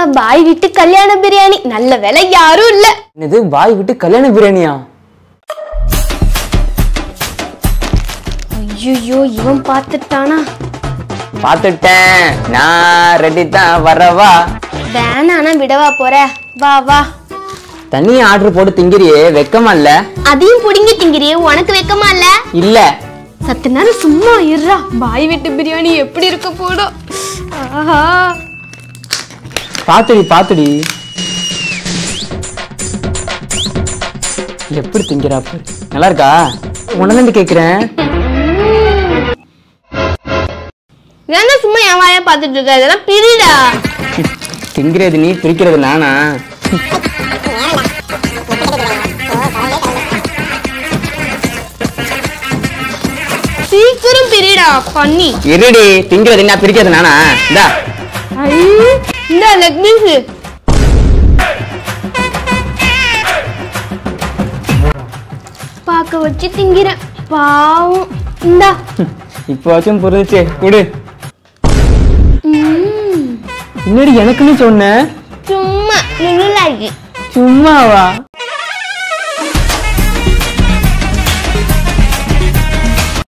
பாய் வீட்டு கல்யாண பிரியாணி நல்ல வேலை யாரும் இல்ல என்னது பாய் விட்டு கல்யாண பிரியாணியா ஐயோ இவன் பார்த்துட்டானா பார்த்துட்டேன் நான் ரெடி தான் வரவா வேணானா விடவா போற வா வா தனியா ஆர்டர் போட்டு திங்கிறியே வெக்கமா இல்ல அதையும் புடுங்கி திங்கிறியே உனக்கு வெக்கமா இல்ல இல்ல சத்து நேரம் சும்மா இருறா பாய் வீட்டு பிரியாணி எப்படி இருக்க போடும் ஆஹா பாத்துடி பாத்துடி எப்படி திங்கிறா பாரு. நல்லா இருக்கா உனதான் கேக்குறேன் ஏன்னா சும்மா என் வாயா பார்த்துட்டு இருக்க இதெல்லாம் பிரிடா திங்கிறது நீ பிரிக்கிறது நானா சீக்கிரம் பிரிடா பண்ணி இருடி திங்கிறது என்ன பிரிக்கிறது நானா இந்தா ஐ இந்த லெக் பீஸ் பார்க்க வச்சு திங்கிறேன் பாவம் இந்தா இப்போச்சும் புரிஞ்சுச்சு குடு ம், முன்னாடி எனக்குன்னு சொன்ன சும்மா நுணுலாகி சும்மாவா